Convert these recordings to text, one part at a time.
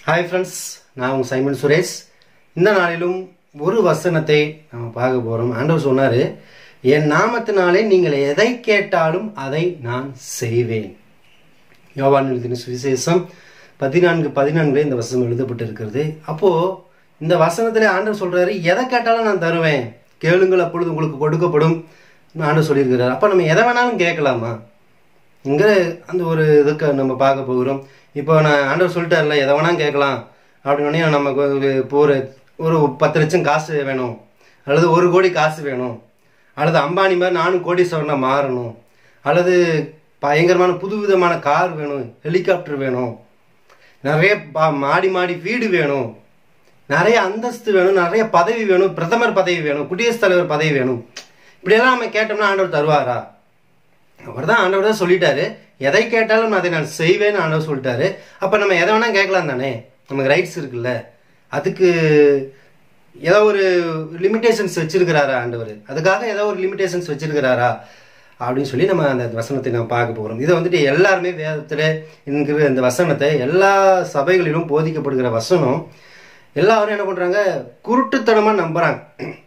Hi friends நான் உங்கள் Simon Suresh இந்த நாளிலும் ஒரு வசனத்தை நம்ம பார்க்க போகிறோம் ஆண்டவர் சொன்னார் என் நாமத்தினாலே நீங்கள் எதை கேட்டாலும் அதை நான் செய்வேன் யோவான் எழுதின சுவிசேஷம் பதினான்கு பதினான்கு இந்த வசனம் எழுதப்பட்டு இருக்கிறது அப்போது இந்த வசனத்திலே ஆண்டவர் சொல்கிறாரு எதை கேட்டாலும் நான் தருவேன் கேளுங்கள் அப்பொழுது உங்களுக்கு கொடுக்கப்படும் ஆண்டவர் சொல்லியிருக்கிறார் அப்போ நம்ம எதை வேணாலும் கேட்கலாமா இங்கே அந்த ஒரு இதுக்கு நம்ம பார்க்க போகிறோம் இப்போ நான் ஆண்டவர் சொல்லிட்டார்ல எதை வேணாலும் கேட்கலாம் அப்படின்னே நமக்கு ஒரு இப்போ ஒரு ஒரு பத்து லட்சம் காசு வேணும் அல்லது ஒரு கோடி காசு வேணும் அல்லது அம்பானி மாதிரி நானும் கோடீஸ்வரனாக மாறணும் அல்லது பயங்கரமான புது விதமான கார் வேணும் ஹெலிகாப்டர் வேணும் நிறைய பா- மாடி மாடி வீடு வேணும் நிறைய அந்தஸ்து வேணும் நிறைய பதவி வேணும் பிரதமர் பதவி வேணும் குடியரசுத் தலைவர் பதவி வேணும் இப்படியெல்லாம் நம்ம கேட்டோம்னா ஆண்டவர் தருவாரா அவர் தான் ஆண்டவர் தான் சொல்லிட்டாரு எதை கேட்டாலும் நான் அதை நான் செய்வேன்னு ஆண்டவர் சொல்லிட்டாரு அப்போ நம்ம எதை வேணால் கேட்கலாம் தானே நமக்கு ரைட்ஸ் இருக்குல்ல அதுக்கு ஏதோ ஒரு லிமிடேஷன்ஸ் வச்சிருக்கிறாரா ஆண்டவர் அதுக்காக ஏதோ ஒரு லிமிடேஷன்ஸ் வச்சிருக்கிறாரா அப்படின்னு சொல்லி நம்ம அந்த வசனத்தை நம்ம பார்க்க போகிறோம் இதை வந்துட்டு எல்லாருமே வேதத்தில் இருக்கிற இந்த வசனத்தை எல்லா சபைகளிலும் போதிக்கப்படுகிற வசனம் எல்லாரும் என்ன பண்ணுறாங்க குருட்டுத்தனமாக நம்புகிறாங்க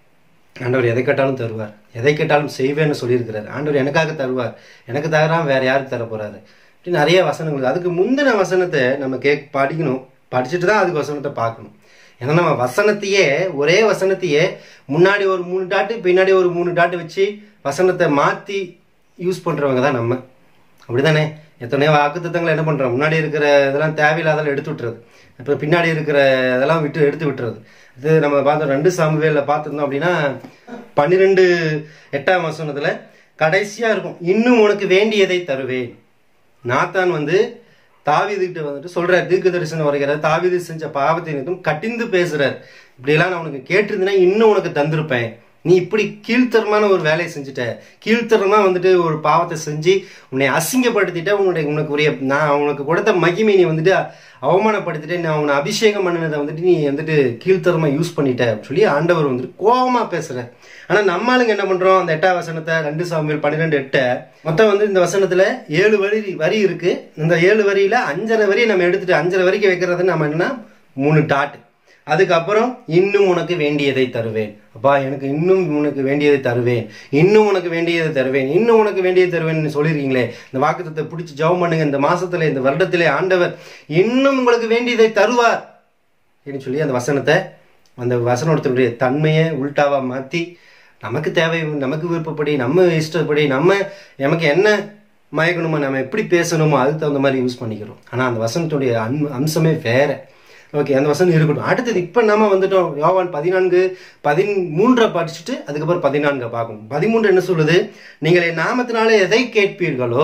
ஆண்டவர் எதை கேட்டாலும் தருவார் எதை கேட்டாலும் செய்வேன்னு சொல்லியிருக்கிறார் ஆண்டவர் எனக்காக தருவார் எனக்கு தராம வேற யாருக்கு தர போறாரு இப்படி நிறைய வசனங்கள் அதுக்கு முந்தின வசனத்தை நம்ம கேக் படிக்கணும் படிச்சுட்டு தான் அதுக்கு வசனத்தை பார்க்கணும் ஏன்னா நம்ம வசனத்தையே ஒரே வசனத்தையே முன்னாடி ஒரு மூணு டாட்டு பின்னாடி ஒரு மூணு டாட்டு வச்சு வசனத்தை மாற்றி யூஸ் பண்ணுறவங்க தான் நம்ம அப்படிதானே எத்தனையோ வாக்குத்தத்தங்களை என்ன பண்ணுறோம் முன்னாடி இருக்கிற இதெல்லாம் தேவையில்லாதெல்லாம் எடுத்து விட்டுறது இப்போ பின்னாடி இருக்கிற இதெல்லாம் விட்டு எடுத்து விட்டுறது இது நம்ம பார்த்தோம் ரெண்டு சாமுவேலில் பார்த்துருந்தோம் அப்படின்னா பன்னிரெண்டு எட்டாம் வசனத்தில் கடைசியாக இருக்கும் இன்னும் உனக்கு வேண்டியதை தருவேன் நாத்தான் வந்து தாவீதுகிட்ட வந்துட்டு சொல்றார் தீர்க்க தரிசனம் வரைகிறார் தாவீது செஞ்ச பாவத்தை நிமித்தம் கட்டிந்து பேசுறார் இப்படியெல்லாம் நான் உனக்கு கேட்டிருந்தேன்னா இன்னும் உனக்கு தந்திருப்பேன் நீ இப்படி கீழ்த்தரமான ஒரு வேலையை செஞ்சுட்ட கீழ்த்தரமா வந்துட்டு ஒரு பாவத்தை செஞ்சு உன்னை அசிங்கப்படுத்திட்ட உன்னுடைய உனக்கு உரிய நான் உனக்கு கொடுத்த மகிமை நீ வந்துட்டு அவமானப்படுத்திட்டு நான் உன்னை அபிஷேகம் பண்ணினதை வந்துட்டு நீ வந்துட்டு கீழ்த்தரமா யூஸ் பண்ணிட்ட அப்படின்னு சொல்லி ஆண்டவர் வந்துட்டு கோபமா பேசுற ஆனா நம்ம ஆளுங்க என்ன பண்றோம் அந்த எட்டாம் வசனத்தை ரெண்டு சாமியல் பன்னிரெண்டு எட்டை மொத்தம் வந்து இந்த வசனத்துல ஏழு வரி வரி இருக்கு இந்த ஏழு வரியில அஞ்சரை வரி நம்ம எடுத்துட்டு அஞ்சரை வரைக்கும் வைக்கிறது நம்ம என்னன்னா மூணு டாட் அதுக்கப்புறம் இன்னும் உனக்கு வேண்டியதை தருவேன் அப்பா எனக்கு இன்னும் உனக்கு வேண்டியதை தருவேன் இன்னும் உனக்கு வேண்டியதை தருவேன் இன்னும் உனக்கு வேண்டியதை தருவேன் சொல்லிருக்கீங்களே இந்த வாக்குத்தத்தை பிடிச்சி ஜெபம் பண்ணுங்க இந்த மாசத்துல இந்த வருடத்திலே ஆண்டவர் இன்னும் உங்களுக்கு வேண்டியதை தருவார் அப்படின்னு சொல்லி அந்த வசனத்தை அந்த வசனத்தினுடைய தன்மையை உல்டாவா மாற்றி நமக்கு தேவை நமக்கு விருப்பப்படி நம்ம இஷ்டப்படி நம்ம நமக்கு என்ன மயக்கணுமோ நம்ம எப்படி பேசணுமோ அதுக்கு தகுந்த மாதிரி யூஸ் பண்ணிக்கிறோம் ஆனால் அந்த வசனத்துடைய அன் அம்சமே வேற ஓகே அந்த வசனம் இருக்கட்டும் அடுத்தது இப்போ நம்ம வந்துட்டோம் யோவான் பதினான்கு பதிமூன்றை படிச்சுட்டு அதுக்கப்புறம் பதினான்கை பார்க்கணும் பதிமூன்று என்ன சொல்லுது நீங்கள் என் நாமத்தினாலே எதை கேட்பீர்களோ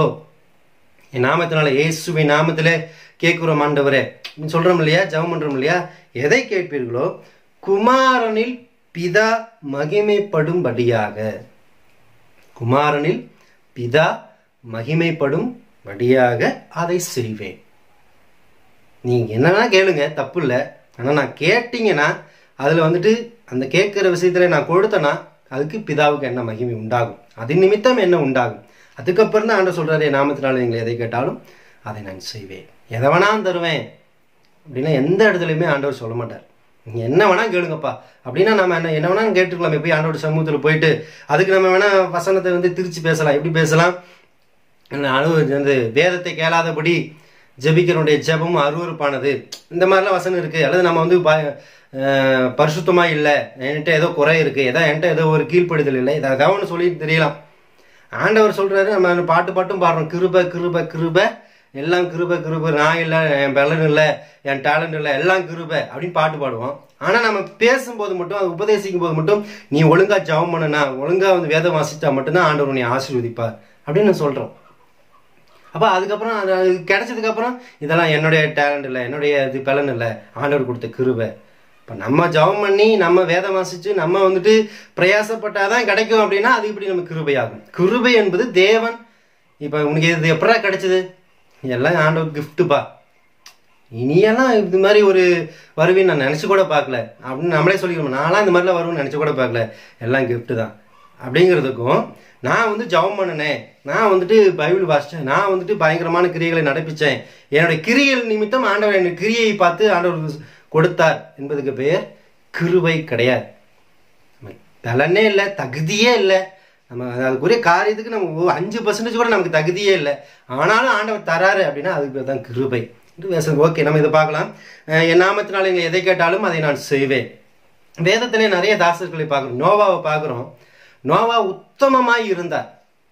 என் நாமத்தினால இயேசுவின் நாமத்திலே கேட்கிறோம் ஆண்டவரே அப்படின்னு சொல்றோம் இல்லையா ஜெபம் பண்றோம் இல்லையா எதை கேட்பீர்களோ குமாரனில் பிதா மகிமைப்படும்படியாக குமாரனில் பிதா மகிமைப்படும்படியாக அதை செய்வேன் நீங்க என்னன்னா கேளுங்க தப்பு இல்லை ஆனால் நான் கேட்டீங்கன்னா அதில் வந்துட்டு அந்த கேட்குற விஷயத்துல நான் கொடுத்தேன்னா அதுக்கு பிதாவுக்கு என்ன மகிமை உண்டாகும் அது நிமித்தம் என்ன உண்டாகும் அதுக்கப்புறம் தான் ஆண்டவர் சொல்றாரு என் நாமத்தினால நீங்கள் எதை கேட்டாலும் அதை நான் செய்வேன் எதை வேணாலும் தருவேன் அப்படின்னா எந்த இடத்துலையுமே ஆண்டவர் சொல்ல மாட்டார் நீங்க என்ன வேணா கேளுங்கப்பா அப்படின்னா நம்ம என்ன என்ன வேணாலும் கேட்டுக்கலாமே போய் ஆண்டோட சமூகத்தில் போயிட்டு அதுக்கு நம்ம வேணா வசனத்தை வந்து திருச்சி பேசலாம் எப்படி பேசலாம் அணு வந்து வேதத்தை கேளாதபடி ஜெபிக்கிறனுடைய ஜெபம் அருவருப்பானது இந்த மாதிரிலாம் வசனம் இருக்கு அல்லது நம்ம வந்து ப- அஹ் பரிசுத்தமா இல்லை என்கிட்ட ஏதோ குறை இருக்கு ஏதோ என்கிட்ட ஏதோ ஒரு கீழ்ப்படுதல் இல்லை இதை ஏதாவது ஒன்று சொல்லிட்டு தெரியலாம் ஆண்டவர் சொல்றாரு நம்ம பாட்டு பாட்டும் பாடுறோம் கிருப கிருப கிருப எல்லாம் கிருப கிருப நான் இல்லை என் பலன் இல்லை என் டேலண்ட் இல்லை எல்லாம் கிருப அப்படின்னு பாட்டு பாடுவோம் ஆனா நம்ம பேசும்போது மட்டும் அது உபதேசிக்கும் போது மட்டும் நீ ஒழுங்கா ஜெபம் பண்ணுனா ஒழுங்கா வந்து வேதம் வாசிச்சா மட்டும்தான் ஆண்டவர் உன்னை ஆசீர்வதிப்பார் அப்படின்னு சொல்றோம் அப்போ அதுக்கப்புறம் அது அது கிடைச்சதுக்கு அப்புறம் இதெல்லாம் என்னுடைய டேலண்ட் இல்லை என்னுடைய இது பலன் இல்லை ஆண்டவர் கொடுத்த கிருபை இப்போ நம்ம ஜெபம் பண்ணி நம்ம வேதம் வாசிச்சு நம்ம வந்துட்டு பிரயாசப்பட்டாதான் கிடைக்கும் அப்படின்னா அது இப்படி நம்ம கிருபையாகும் கிருபை என்பது தேவன் இப்போ உனக்கு இது எப்படா கிடைச்சது எல்லாம் ஆண்டவர் கிஃப்ட்டுப்பா இனியெல்லாம் இது மாதிரி ஒரு வருவின்னு நான் நினச்சி கூட பார்க்கல அப்படின்னு நம்மளே சொல்லிக்கணும் நான்லாம் இந்த மாதிரிலாம் வருவேன்னு நினச்சி கூட பார்க்கல எல்லாம் gift தான் அப்படிங்கிறதுக்கும் நான் வந்து ஜெபம் பண்ணினேன் நான் வந்துட்டு பைபிள் வாசித்தேன் நான் வந்துட்டு பயங்கரமான கிரியைகளை நடப்பிச்சேன் என்னுடைய கிரியைகள் நிமித்தம் ஆண்டவர் என்னுடைய கிரியையை பார்த்து ஆண்டவர் கொடுத்தார் என்பதுக்கு பெயர் கிருபை கிடையாது நம்ம பலனே இல்லை தகுதியே இல்லை நம்ம அதுக்குரிய காரியத்துக்கு நம்ம ஒரு அஞ்சு பர்சன்டேஜ் கூட நமக்கு தகுதியே இல்லை ஆனாலும் ஆண்டவர் தராரு அப்படின்னா அதுக்கு பேர் தான் கிருபை ஓகே நம்ம இதை பார்க்கலாம் அஹ் என் நாமத்தினால நீங்கள் எதை கேட்டாலும் அதை நான் செய்வேன் வேதத்திலே நிறைய தாசர்களை பார்க்குறோம் நோவாவை பார்க்குறோம் நோவா உத்தமமாய் இருந்தார்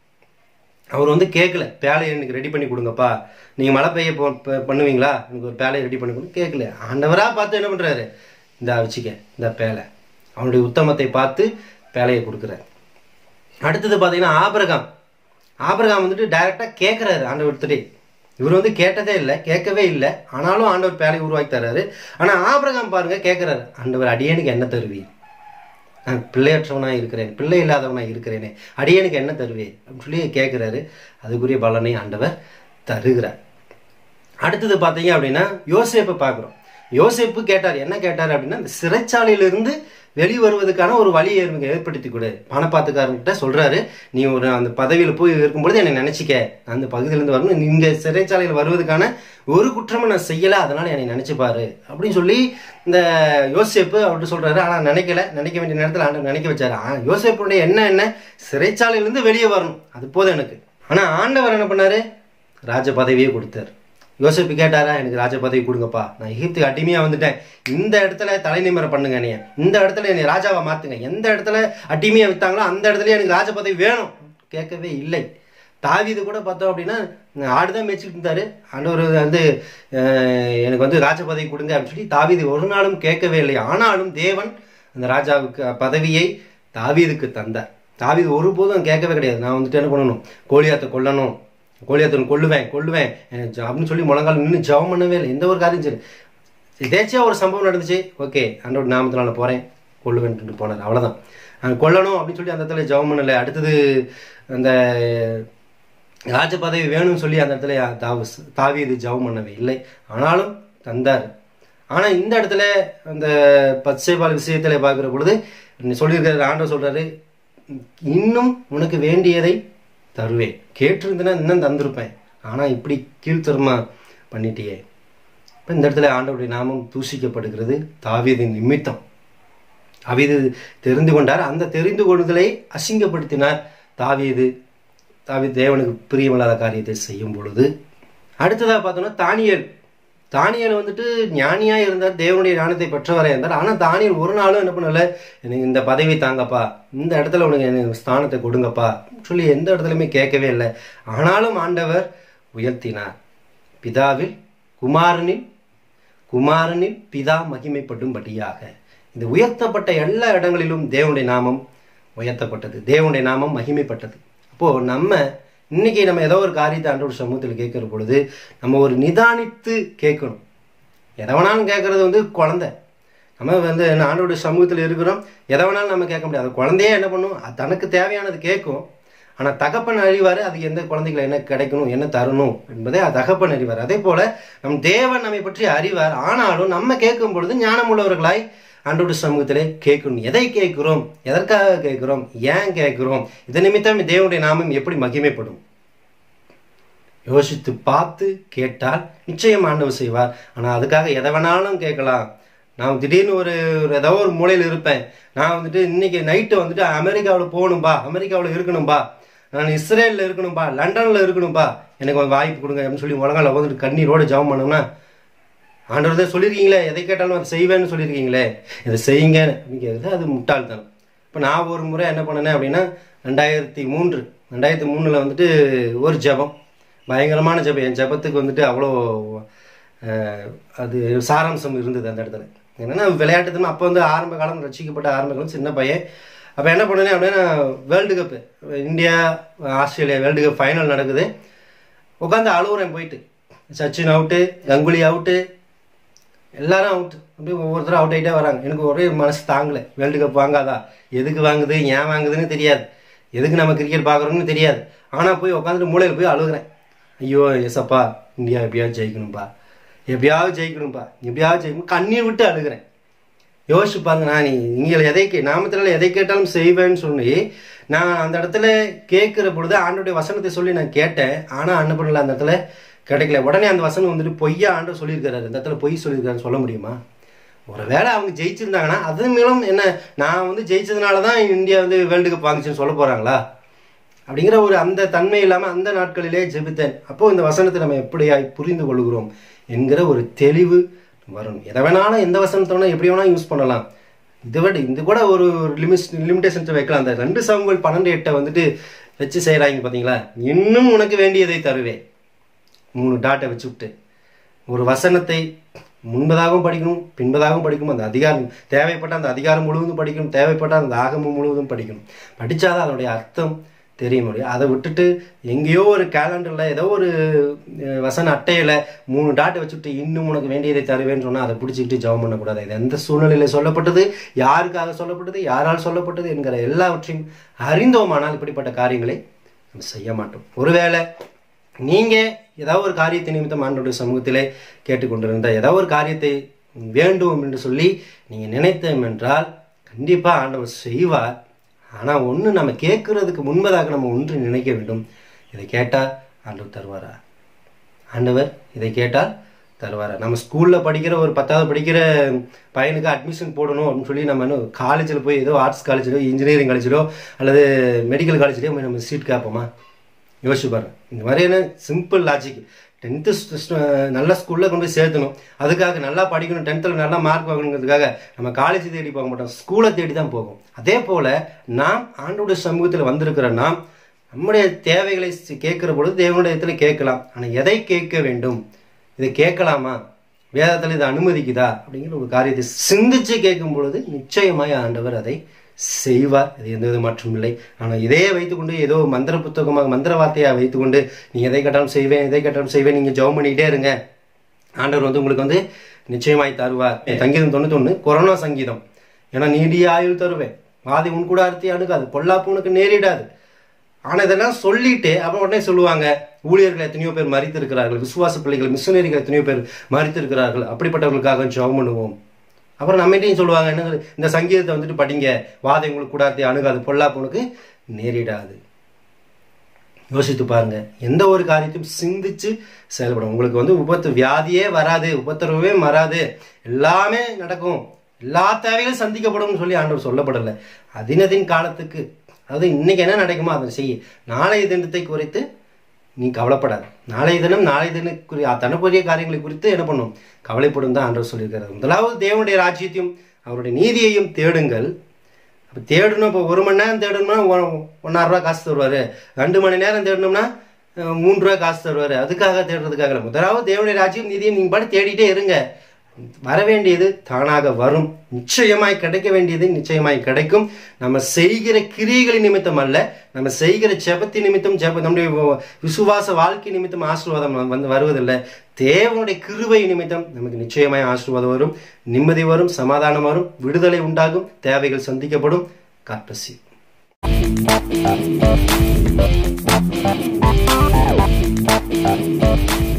அவர் வந்து கேட்கல பேலையை எனக்கு ரெடி பண்ணி கொடுங்கப்பா நீங்கள் மழை பெய்ய போ ப- பண்ணுவீங்களா எனக்கு ஒரு பேலையை ரெடி பண்ணி கொடுங்க கேட்கல ஆண்டவராக பார்த்து என்ன பண்ணுறாரு இந்த வச்சுக்க இந்த பேலை அவனுடைய உத்தமத்தை பார்த்து பேலையை கொடுக்குறாரு அடுத்தது பார்த்தீங்கன்னா ஆபிரகாம் ஆபிரகாம் வந்துட்டு டைரெக்டாக கேட்குறாரு ஆண்டவர்கிட்டே இவர் வந்து கேட்டதே இல்லை கேட்கவே இல்லை ஆனாலும் ஆண்டவர் பேலையை உருவாக்கி தர்றாரு ஆனால் ஆபிரகாம் பாருங்க கேட்குறாரு ஆண்டவர் அடியனுக்கு என்ன தருவீர் நான் பிள்ளையற்றவனாக இருக்கிறேன் பிள்ளை இல்லாதவனாக இருக்கிறேனே அடியனுக்கு என்ன தருவேன் அப்படின்னு சொல்லி கேட்குறாரு அதுக்குரிய பலனை ஆண்டவர் தருகிறார் அடுத்தது பார்த்தீங்க அப்படின்னா யோசேப்பை பார்க்குறோம் யோசேப்பு கேட்டார் என்ன கேட்டார் அப்படின்னா இந்த சிறைச்சாலையிலிருந்து வெளி வருவதற்கான ஒரு வழி எனக்கு ஏற்படுத்தி கொடு பணப்பாத்துக்காரன்கிட்ட சொல்றாரு நீ ஒரு அந்த பதவியில் போய் இருக்கும்பொழுது என்னை நினைச்சிக்க நான் அந்த பகுதியிலேருந்து வரணும் இங்க சிறைச்சாலையில் வருவதற்கான ஒரு குற்றமும் நான் செய்யல அதனால என்னை நினைச்சு பாரு அப்படின்னு சொல்லி இந்த யோசேப்பு அவர்கிட்ட சொல்றாரு ஆனா நினைக்கல நினைக்க வேண்டிய நேரத்தில் ஆண்டவர் நினைக்க வச்சாரு ஆ, யோசேப்புடைய என்ன என்ன சிறைச்சாலையிலிருந்து வெளியே வரணும் அது போதும் எனக்கு ஆனா ஆண்டவர் என்ன பண்ணாரு ராஜ பதவியே கொடுத்தாரு யோசிப்பு கேட்டாரா எனக்கு ராஜ பதவி கொடுங்கப்பா நான் எகிப்துக்கு அடிமையா வந்துட்டேன் இந்த இடத்துல தலைநிமரை பண்ணுங்க என்னைய இந்த இடத்துல என்னை ராஜாவா மாத்துங்க எந்த இடத்துல அடிமையா வித்தாங்களோ அந்த இடத்துல எனக்கு ராஜ பதவி வேணும் கேட்கவே இல்லை தாவீது கூட பார்த்தோம் அப்படின்னா ஆடுதான் மேய்ச்சிட்டு இருந்தாரு ஆண்டவர் வந்து அஹ், எனக்கு வந்து ராஜ பதவி கொடுங்க அப்படின்னு சொல்லி தாவீது ஒரு நாளும் கேட்கவே இல்லை ஆனாலும் தேவன் அந்த ராஜாவுக்கு பதவியை தாவீதுக்கு தந்தார் தாவீது ஒருபோதும் கேட்கவே கிடையாது நான் வந்துட்டு என்ன பண்ணணும் கோலியாத்தை கொல்லணும் கோலியாத்தன் கொல்லுவேன் கொல்லுவேன் எனக்கு ஜ- அப்படின்னு சொல்லி முழங்கால் நின்று ஜெபம் பண்ணவே இல்லை எந்த ஒரு காரியம் சரி எதேச்சியா ஒரு சம்பவம் நடந்துச்சு ஓகே ஆண்டோட நாமத்தில் நான் போகிறேன் கொல்லுவேன்ட்டு போனார் அவ்வளோதான் நான் கொல்லணும் அப்படின்னு சொல்லி அந்த இடத்துல ஜெபம் பண்ணலை அடுத்தது அந்த ராஜ பதவி வேணும்னு சொல்லி அந்த இடத்துல தாவு தாவீது ஜெபம் பண்ணவே இல்லை ஆனாலும் தந்தார் ஆனால் இந்த இடத்துல அந்த பச்சைபால் விஷயத்துல பார்க்குற பொழுது சொல்லியிருக்காரு ஆண்டவர் சொல்றாரு இன்னும் உனக்கு வேண்டியதை தருவேன் கேட்டிருந்தேன்னா இன்னும் தந்திருப்பேன் ஆனால் இப்படி கீழ்த்தரமா பண்ணிட்டியே இப்போ இந்த இடத்துல ஆண்டவருடைய நாமம் தூஷிக்கப்படுகிறது தாவீதின் நிமித்தம் தாவீது தெரிந்து கொண்டார் அந்த தெரிந்து கொள்ளுதலை அசிங்கப்படுத்தினார் தாவீது தாவீது தேவனுக்கு பிரியமில்லாத காரியத்தை செய்யும் பொழுது அடுத்ததா பார்த்தோம்னா தானியல் தானியல் வந்துட்டு ஞானியா இருந்தார் தேவனுடைய ஞானத்தை பெற்றவராக இருந்தார் ஆனா தானியல் ஒரு நாளும் என்ன பண்ணல எனக்கு இந்த பதவி தாங்கப்பா இந்த இடத்துல உனக்கு எனக்கு ஸ்தானத்தை கொடுங்கப்பா சொல்லி எந்த இடத்துலையுமே கேட்கவே இல்லை ஆனாலும் ஆண்டவர் உயர்த்தினார் பிதாவில் குமாரனில் குமாரனில் பிதா மகிமைப்படும்படியாக இந்த உயர்த்தப்பட்ட எல்லா இடங்களிலும் தேவனுடைய நாமம் உயர்த்தப்பட்டது தேவனுடைய நாமம் மகிமைப்பட்டது அப்போ நம்ம இன்னைக்கு நம்ம ஏதோ ஒரு காரியத்தை ஆண்டோட சமூகத்தில் கேட்கிற பொழுது நம்ம ஒரு நிதானித்து கேட்கணும் எதை வேணாலும் கேட்கறது வந்து குழந்தை நம்ம வந்து என்ன ஆண்டோட சமூகத்தில் இருக்கிறோம் எதை வேணாலும் நம்ம கேட்க முடியாது அது குழந்தையே என்ன பண்ணும் அது தனக்கு தேவையானது கேட்கும் ஆனால் தகப்பன் அறிவார் அது எந்த குழந்தைகளை என்ன கிடைக்கணும் என்ன தரணும் என்பதை அது தகப்பன் அறிவார் அதே போல நம் தேவன் நம்மை பற்றி அறிவார் ஆனாலும் நம்ம கேட்கும் பொழுது ஞானமுள்ளவர்களாய் ஆண்டோட சமூகத்திலே கேட்கணும் எதை கேட்கிறோம் எதற்காக கேட்கிறோம் ஏன் கேட்கிறோம் இது நிமித்தம் தேவனுடைய நாமம் எப்படி மகிமைப்படும் யோசித்து பார்த்து கேட்டால் நிச்சயம் ஆண்டவர் செய்வார் ஆனால் அதுக்காக எதை வேணாலும் கேட்கலாம் நான் திடீர்னு ஒரு ஒரு ஏதோ ஒரு மூலையில் இருப்பேன் நான் வந்துட்டு இன்னைக்கு நைட்டு வந்துட்டு அமெரிக்காவில் போகணும்பா அமெரிக்காவில் இருக்கணும்பா நான் இஸ்ரேலில் இருக்கணும்பா லண்டனில் இருக்கணும்பா எனக்கு ஒரு வாய்ப்பு கொடுங்க அப்படின்னு சொல்லி உலகால வந்துட்டு கண்ணீரோடு ஜெபம் பண்ணோம்னா ஆண்டவர் தான் சொல்லியிருக்கீங்களே எதை கேட்டாலும் அதை செய்வேன்னு சொல்லியிருக்கீங்களே இதை செய்யுங்க அப்படின்னு கேட்குறது அது முட்டாள்தனம் இப்போ நான் ஒரு முறை என்ன பண்ணினேன் அப்படின்னா ரெண்டாயிரத்தி மூன்று ரெண்டாயிரத்தி மூணில் வந்துட்டு ஒரு ஜெபம் பயங்கரமான ஜெபம் என் ஜெபத்துக்கு வந்துட்டு அவ்வளோ அஹ், அது சாராம்சம் இருந்தது அந்த இடத்துல என்னன்னா விளையாட்டுத்தனம் அப்போ வந்து ஆரம்ப காலம் ரசிக்கப்பட்ட ஆரம்ப காலம் சின்ன பையன் அப்போ என்ன பண்ணேன் அப்படின்னா world cup India Australia world cup final நடக்குது உட்காந்து அழுவுறேன் போயிட்டு சச்சின் அவுட்டு கங்குலி அவுட்டு எல்லாரும் அவுட் அப்படியே ஒவ்வொருத்தரும் அவுட் ஆகிட்டே வராங்க எனக்கு ஒரே மனசு தாங்கலை வேர்ல்டு கப் வாங்காதா எதுக்கு வாங்குது ஏன் வாங்குதுன்னு தெரியாது எதுக்கு நம்ம கிரிக்கெட் பார்க்குறோம்னு தெரியாது ஆனால் போய் உட்காந்துட்டு மூலையில் போய் அழுகுறேன் ஐயோ எசப்பா இந்தியா எப்படியாவது ஜெயிக்கணும்பா எப்படியாவது ஜெயிக்கணும்பா எப்படியாவது ஜெயிக்கணும் கண்ணீர் விட்டு அழுகிறேன் யோசிச்சு பாருங்க நான் நீ- நீங்கள் எதை கே- நாமத்தினால எதை கேட்டாலும் செய்வேன்னு சொல்லி நான் அந்த இடத்துல கேட்கிற பொழுது ஆண்டோடைய வசனத்தை சொல்லி நான் கேட்டேன் ஆனா அன்னபுரில் அந்த இடத்துல கிடைக்கல உடனே அந்த வசனம் வந்துட்டு பொய்யா ஆண்டு சொல்லியிருக்காரு அந்த இடத்துல பொய் சொல்லியிருக்காருன்னு சொல்ல முடியுமா ஒருவேளை அவங்க ஜெயிச்சிருந்தாங்கன்னா அது மேலும் என்ன நான் வந்து ஜெயிச்சதுனால தான் இந்தியா வந்து வேர்ல்டு கப் வாங்குச்சுன்னு சொல்ல போறாங்களா அப்படிங்கிற ஒரு அந்த தன்மை இல்லாமல் அந்த நாட்களிலே ஜெபித்தேன் அப்போ இந்த வசனத்தை நம்ம எப்படியாய் புரிந்து கொள்கிறோம் என்கிற ஒரு தெளிவு வரும் எதை வேணாலும் எந்த வசனத்தை வேணா எப்படி வேணாலும் யூஸ் பண்ணலாம் இதை விட இது கூட ஒரு லிமிட் லிமிடேஷன்ஸை வைக்கலாம் அந்த ரெண்டு சமங்கள் பன்னெண்டு எட்டை வந்துட்டு வச்சு செய்கிறாங்க பார்த்தீங்களா இன்னும் உனக்கு வேண்டியதை தருவேன் மூணு டாட்டை வச்சு விட்டு ஒரு வசனத்தை முன்பதாகவும் படிக்கணும் பின்பதாகவும் படிக்கணும் அந்த அதிகாரம் தேவைப்பட்ட அந்த அதிகாரம் முழுவதும் படிக்கணும் தேவைப்பட்ட அந்த ஆகமம் முழுவதும் படிக்கணும் படித்தாதான் அதனுடைய அர்த்தம் தெரிய முடியும் அதை விட்டுட்டு எங்கேயோ ஒரு கேலண்டரில் ஏதோ ஒரு அஹ், வசன அட்டையில் மூணு டாட்டை வச்சுட்டு இன்னும் உனக்கு வேண்டியதை தருவேன்னு சொன்னால் அதை பிடிச்சிக்கிட்டு ஜெபம் பண்ணக்கூடாது இது எந்த சூழ்நிலையில் சொல்லப்பட்டது யாருக்காக சொல்லப்பட்டது யாரால் சொல்லப்பட்டது என்கிற எல்லாவற்றையும் அறிந்தோமானால் இப்படிப்பட்ட காரியங்களை நம்ம செய்ய மாட்டோம் ஒருவேளை நீங்க ஏதாவது ஒரு காரியத்தை நிமித்தம் ஆண்டோடைய சமூகத்திலே கேட்டுக்கொண்டிருந்த ஏதாவது ஒரு காரியத்தை வேண்டும் என்று சொல்லி நீங்க நினைத்தோம் என்றால் கண்டிப்பா ஆண்டவர் செய்வார் ஆனா ஒண்ணு நம்ம கேட்கறதுக்கு முன்பதாக நம்ம ஒன்று நினைக்க வேண்டும் இதை கேட்டா ஆண்டவர் தருவாரா ஆண்டவர் இதை கேட்டால் தருவாரா நம்ம ஸ்கூல்ல படிக்கிற ஒரு பத்தாவது படிக்கிற பையனுக்கு அட்மிஷன் போடணும் அப்படின்னு சொல்லி நம்ம இன்னும் காலேஜில் போய் ஏதோ ஆர்ட்ஸ் காலேஜிலோ இன்ஜினியரிங் காலேஜிலோ அல்லது மெடிக்கல் காலேஜ்லயோ போய் நம்ம சீட் கேட்போமா யோசிச்சு பாருங்க இந்த மாதிரியான சிம்பிள் லாஜிக் டென்த்து நல்ல ஸ்கூல்ல கொண்டு போய் சேர்த்தணும் அதுக்காக நல்லா படிக்கணும் டென்த்தில் நல்லா மார்க் வாங்கணுங்கிறதுக்காக நம்ம காலேஜ் தேடி போக மாட்டோம் ஸ்கூலை தேடி தான் போகும் அதே போல நாம் ஆண்டோடைய சமூகத்தில் வந்திருக்கிற நாம் நம்முடைய தேவைகளை சி- கேட்கிற பொழுது தேவனுடைய இடத்துல கேட்கலாம் ஆனால் எதை கேட்க வேண்டும் இதை கேட்கலாமா வேதத்தில் இது அனுமதிக்குதா அப்படிங்கிற ஒரு காரியத்தை சிந்திச்சு கேட்கும் பொழுது நிச்சயமாய் ஆண்டவர் அதை செய்வார் இது எந்த வித மாற்றம் இல்லை ஆனால் இதையே வைத்துக்கொண்டு ஏதோ மந்திர புத்தகமாக மந்திர வார்த்தையாக வைத்துக்கொண்டு நீங்க எதை கேட்டாலும் செய்வேன் எதை கேட்டாலும் செய்வேன் நீங்க ஜெபம் பண்ணிக்கிட்டே இருங்க ஆண்டவர் வந்து உங்களுக்கு வந்து நிச்சயமாய் தருவார் சங்கீதம் தொண்ணூத்தொன்னு கொரோனா சங்கீதம் ஏன்னா நீடிய ஆயுள் தருவேன் வாதி உன் கூட அறுத்தி அணுகாது பொல்லாப்பு உனக்கு நேரிடாது ஆனா இதெல்லாம் சொல்லிட்டு அப்புறம் உடனே சொல்லுவாங்க ஊழியர்கள் எத்தனையோ பேர் மறித்திருக்கிறார்கள் விசுவாச பிள்ளைகள் மிஷனரிகள் எத்தனையோ பேர் மறித்திருக்கிறார்கள் அப்படிப்பட்டவர்களுக்காக ஜெபம் பண்ணுவோம் அப்புறம் நம்மகிட்டையும் சொல்லுவாங்க என்ன இந்த சங்கீதத்தை வந்துட்டு படிங்க வாதை உங்களுக்கு கூடாத்தி அணுகாது பொல்லாப்பு உனக்கு நேரிடாது யோசித்து பாருங்க எந்த ஒரு காரியத்தையும் சிந்திச்சு செயல்படும் உங்களுக்கு வந்து உபத்து வியாதியே வராது உபத்திரவே வராது எல்லாமே நடக்கும் எல்லா தேவைகளும் சந்திக்கப்படும் சொல்லி ஆண்டவர் சொல்லப்படலை அதினதின் காலத்துக்கு அதாவது இன்னைக்கு என்ன நடக்குமோ அதை செய்ய நாளைய தினத்தை குறித்து நீ கவலைப்படாத நாளைய தினம் நாளைய தினம் குறி தனக்குரிய காரியங்களை குறித்து என்ன பண்ணும் கவலைப்படும் தான் ஆண்டவர் சொல்லியிருக்கிறார் முதலாவது தேவனுடைய ராஜ்யத்தையும் அவருடைய நீதியையும் தேடுங்கள் அப்போ தேடணும் இப்போ ஒரு மணி நேரம் தேடணும்னா ஒ- ஒண்ணாயிரம் ரூபா காசு தருவார் ரெண்டு மணி நேரம் தேடணும்னா அஹ், மூன்று ரூபா காசு தருவார் அதுக்காக தேடுறதுக்காக இல்லை முதலாவது தேவனுடைய ராஜ்யம் நிதியம் நீங்கள் பாட்டு தேடிட்டே இருங்க வர வேண்டியது தானாக வரும் நிச்சயமாய் கிடைக்க வேண்டியது நிச்சயமாய் கிடைக்கும் நம்ம செய்கிற கிரியைகளின் நிமித்தம் அல்ல நம்ம செய்கிற ஜெபத்தின் நிமித்தம் ஜெப நம்முடைய வ- விசுவாச வாழ்க்கை நிமித்தம் ஆசீர்வாதம் வ- வந்து வருவதில்லை தேவனுடைய கிருபை நிமித்தம் நமக்கு நிச்சயமாய் ஆசீர்வாதம் வரும் நிம்மதி வரும் சமாதானம் வரும் விடுதலை உண்டாகும் தேவைகள் சந்திக்கப்படும் காட்பசி Thank you.